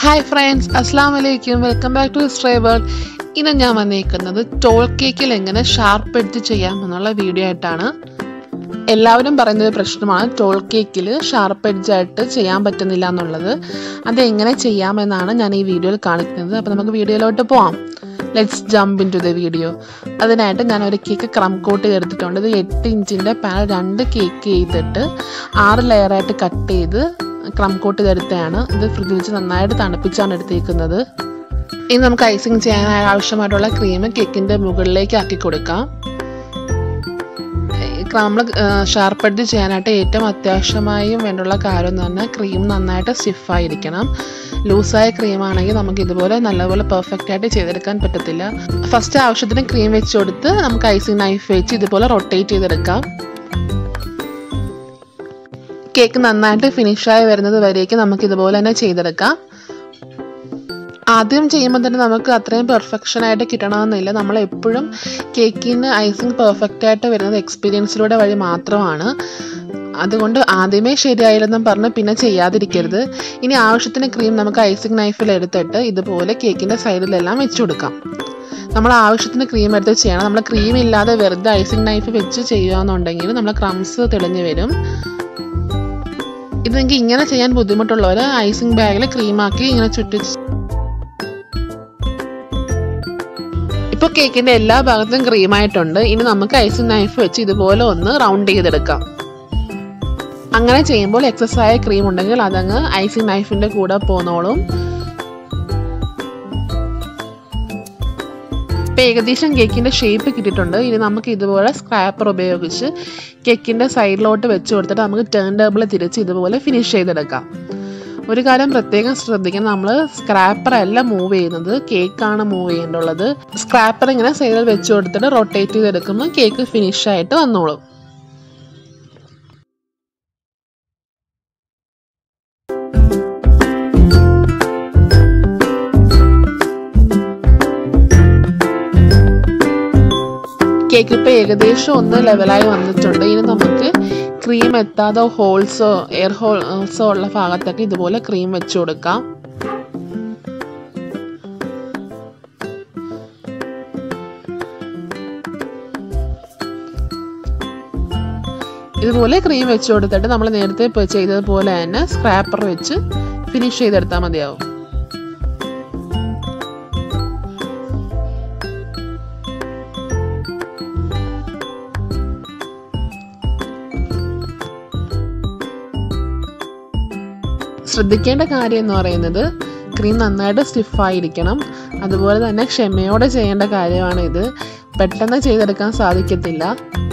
hi friends അസ്സാം വലൈക്കും welcome back to history world ഇന്ന് ഞാൻ വന്നിരിക്കുന്നത് ടോൾ കേക്കിൽ എങ്ങനെ ഷാർപ്പ് എഡ്ജ് ചെയ്യാം എന്നുള്ള വീഡിയോ ആയിട്ടാണ് എല്ലാവരും പറയുന്ന ഒരു പ്രശ്നമാണ് ടോൾ കേക്കിൽ ഷാർപ്പ് എഡ്ജായിട്ട് ചെയ്യാൻ പറ്റുന്നില്ല എന്നുള്ളത് അതെങ്ങനെ ചെയ്യാമെന്നാണ് ഞാൻ ഈ വീഡിയോയിൽ കാണിക്കുന്നത് അപ്പോൾ നമുക്ക് വീഡിയോയിലോട്ട് പോവാം let's jump into the video അതിനായിട്ട് ഞാൻ ഒരു കേക്ക് ക്രം കോട്ട് ചെയ്തെടുത്തിട്ടുണ്ട് ഇത് എട്ട് ഇഞ്ചിൻ്റെ പാനൽ രണ്ട് കേക്ക് ചെയ്തിട്ട് ആറ് ലെയറായിട്ട് കട്ട് ചെയ്ത് ക്രം കോട്ട് ചെയ്തെടുത്തതാണ് ഇത് ഫ്രിഡ്ജിൽ വെച്ച് നന്നായിട്ട് തണുപ്പിച്ചാണ് എടുത്തേക്കുന്നത് ഇനി നമുക്ക് ഐസിങ് ചെയ്യാൻ ആവശ്യമായിട്ടുള്ള ക്രീം കേക്കിൻ്റെ മുകളിലേക്ക് ആക്കി കൊടുക്കാം നമ്മൾ ഷാർപ്പ് എഡ്ജ് ചെയ്യാനായിട്ട് ഏറ്റവും അത്യാവശ്യമായും വേണ്ടുള്ള കാര്യം എന്ന് പറഞ്ഞാൽ ക്രീം നന്നായിട്ട് സ്റ്റിഫായിരിക്കണം ലൂസായ ക്രീം ആണെങ്കിൽ നമുക്ക് ഇതുപോലെ നല്ലപോലെ പെർഫെക്റ്റ് ആയിട്ട് ചെയ്തെടുക്കാൻ പറ്റത്തില്ല ഫസ്റ്റ് ആവശ്യത്തിന് ക്രീം വെച്ച് കൊടുത്ത് നമുക്ക് ഐസിങ് നൈഫ് വെച്ച് ഇതുപോലെ റൊട്ടേറ്റ് ചെയ്തെടുക്കാം കേക്ക് നന്നായിട്ട് ഫിനിഷായി വരുന്നത് വരേക്ക് നമുക്ക് ഇതുപോലെ തന്നെ ചെയ്തെടുക്കാം ആദ്യം ചെയ്യുമ്പോൾ തന്നെ നമുക്ക് അത്രയും പെർഫെക്ഷൻ ആയിട്ട് കിട്ടണമെന്നില്ല നമ്മൾ എപ്പോഴും കേക്കിന് ഐസിങ് പെർഫെക്റ്റ് ആയിട്ട് വരുന്നത് എക്സ്പീരിയൻസിലൂടെ വഴി മാത്രമാണ് അതുകൊണ്ട് ആദ്യമേ ശരിയായില്ലെന്നും പറഞ്ഞ് പിന്നെ ചെയ്യാതിരിക്കരുത് ഇനി ആവശ്യത്തിന് ക്രീം നമുക്ക് ഐസിങ് നൈഫിൽ എടുത്തിട്ട് ഇതുപോലെ കേക്കിൻ്റെ സൈഡിലെല്ലാം വെച്ചു കൊടുക്കാം നമ്മൾ ആവശ്യത്തിന് ക്രീം എടുത്ത് ചെയ്യണം നമ്മൾ ക്രീം ഇല്ലാതെ വെറുതെ ഐസിങ് നൈഫ് വെച്ച് ചെയ്യുകയെന്നുണ്ടെങ്കിൽ നമ്മൾ ക്രംസ് തെളിഞ്ഞു വരും ഇത് നിങ്ങൾക്ക് ഇങ്ങനെ ചെയ്യാൻ ബുദ്ധിമുട്ടുള്ളവർ ഐസിങ് ബാഗിൽ ക്രീമാക്കി ഇങ്ങനെ ചുറ്റി ഇപ്പോൾ കേക്കിൻ്റെ എല്ലാ ഭാഗത്തും ക്രീമായിട്ടുണ്ട് ഇനി നമുക്ക് ഐസിങ് നൈഫ് വെച്ച് ഇതുപോലെ ഒന്ന് റൗണ്ട് ചെയ്തെടുക്കാം അങ്ങനെ ചെയ്യുമ്പോൾ എക്സസ് ആയ ക്രീം ഉണ്ടെങ്കിൽ അതങ്ങ് ഐസിങ് നൈഫിൻ്റെ കൂടെ പോന്നോളും ഇപ്പം ഏകദേശം കേക്കിൻ്റെ ഷേപ്പ് കിട്ടിയിട്ടുണ്ട് ഇനി നമുക്ക് ഇതുപോലെ സ്ക്രാപ്പർ ഉപയോഗിച്ച് കേക്കിൻ്റെ സൈഡിലോട്ട് വെച്ച് കൊടുത്തിട്ട് നമുക്ക് ടേൺ ടേബിൾ തിരിച്ച് ഇതുപോലെ ഫിനിഷ് ചെയ്തെടുക്കാം ഒരു കാര്യം പ്രത്യേകം ശ്രദ്ധിക്കണം നമ്മൾ സ്ക്രാപ്പർ അല്ല മൂവ് ചെയ്യുന്നത് കേക്കാണ് മൂവ് ചെയ്യേണ്ടുള്ളത് സ്ക്രാപ്പർ ഇങ്ങനെ സൈഡിൽ വെച്ച് കൊടുത്തിട്ട് റൊട്ടേറ്റ് ചെയ്തെടുക്കുമ്പോൾ കേക്ക് ഫിനിഷ് ആയിട്ട് വന്നോളും കേക്ക് ഇപ്പോൾ ഏകദേശം ഒന്ന് ലെവലായി വന്നിട്ടുണ്ട് ഇനി നമുക്ക് ക്രീം എത്താതെ ഹോൾസോ എയർ ഹോൾസോ ഉള്ള ഭാഗത്തൊക്കെ ഇതുപോലെ ക്രീം വെച്ച് കൊടുക്കാം ഇതുപോലെ ക്രീം വെച്ച് കൊടുത്തിട്ട് നമ്മൾ നേരത്തെ ചെയ്തതുപോലെ തന്നെ സ്ക്രാപ്പർ വെച്ച് ഫിനിഷ് ചെയ്തെടുത്താൽ മതിയാവും ശ്രദ്ധിക്കേണ്ട കാര്യം എന്ന് പറയുന്നത് ക്രീം നന്നായിട്ട് സ്റ്റിഫായിരിക്കണം അതുപോലെ തന്നെ ക്ഷമയോടെ ചെയ്യേണ്ട കാര്യമാണ് ഇത് പെട്ടെന്ന് ചെയ്തെടുക്കാൻ സാധിക്കത്തില്ല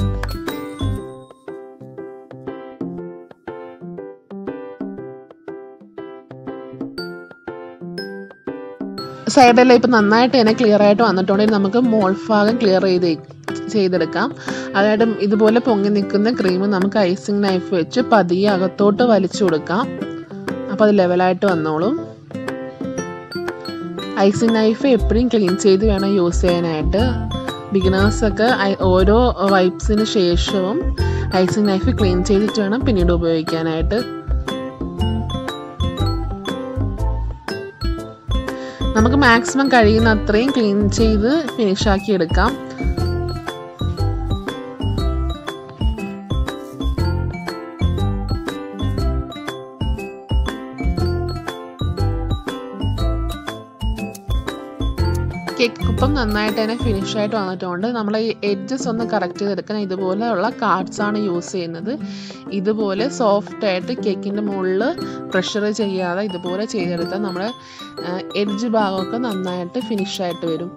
സൈഡെല്ലാം ഇപ്പം നന്നായിട്ട് തന്നെ ക്ലിയർ ആയിട്ട് വന്നിട്ടുണ്ടെങ്കിൽ നമുക്ക് മോൾ ഭാഗം ക്ലിയർ ചെയ്ത് ചെയ്തെടുക്കാം അതായത് ഇതുപോലെ പൊങ്ങി നിൽക്കുന്ന ക്രീം നമുക്ക് ഐസിങ് നൈഫ് വെച്ച് പതിയെ അകത്തോട്ട് വലിച്ചു കൊടുക്കാം അപ്പോൾ അത് ലെവലായിട്ട് വന്നോളും ഐസിങ് നൈഫ് എപ്പോഴും ക്ലീൻ ചെയ്ത് വേണം യൂസ് ചെയ്യാനായിട്ട് ബിഗിനേഴ്സൊക്കെ ഓരോ വൈപ്സിന് ശേഷവും ഐസിങ് നൈഫ് ക്ലീൻ ചെയ്തിട്ട് വേണം പിന്നീട് ഉപയോഗിക്കാനായിട്ട് നമുക്ക് മാക്സിമം കഴിയുന്ന അത്രയും ക്ലീൻ ചെയ്ത് ഫിനിഷ് ആക്കി എടുക്കാം കേക്ക് കുപ്പം നന്നായിട്ട് തന്നെ ഫിനിഷ് ആയിട്ട് വന്നിട്ടുണ്ട് നമ്മൾ ഈ എഡ്ജസ് ഒന്ന് കറക്റ്റ് ചെയ്തെടുക്കാൻ ഇതുപോലെയുള്ള കാർഡ്സ് ആണ് യൂസ് ചെയ്യുന്നത് ഇതുപോലെ സോഫ്റ്റ് ആയിട്ട് കേക്കിൻ്റെ മുകളിൽ പ്രഷർ ചെയ്യാതെ ഇതുപോലെ ചെയ്തെടുത്താൽ നമ്മുടെ എഡ്ജ് ഭാഗമൊക്കെ നന്നായിട്ട് ഫിനിഷ് ആയിട്ട് വരും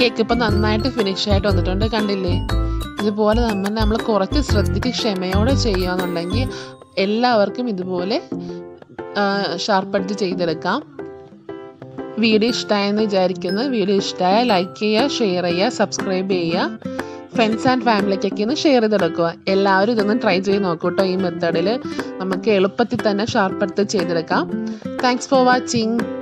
കേക്ക് ഇപ്പം നന്നായിട്ട് ഫിനിഷ് ആയിട്ട് വന്നിട്ടുണ്ട് കണ്ടില്ലേ ഇതുപോലെ നമ്മൾ നമ്മൾ കുറച്ച് ശ്രദ്ധിച്ച് ക്ഷമയോടെ ചെയ്യുകയെന്നുണ്ടെങ്കിൽ എല്ലാവർക്കും ഇതുപോലെ ഷാർപ്പടിച്ച് ചെയ്തെടുക്കാം വീഡിയോ ഇഷ്ടമായെന്ന് വിചാരിക്കുന്നു വീഡിയോ ഇഷ്ടമായ ലൈക്ക് ചെയ്യുക ഷെയർ ചെയ്യുക സബ്സ്ക്രൈബ് ചെയ്യുക ഫ്രണ്ട്സ് ആൻഡ് ഫാമിലിക്കൊക്കെ ഒന്ന് ഷെയർ ചെയ്തെടുക്കുക എല്ലാവരും ഇതൊന്ന് ട്രൈ ചെയ്ത് നോക്കൂ കേട്ടോ ഈ മെത്തേഡിൽ നമുക്ക് എളുപ്പത്തിൽ തന്നെ ഷാർപ്പെടുത്ത് ചെയ്തെടുക്കാം താങ്ക്സ് ഫോർ വാച്ചിങ്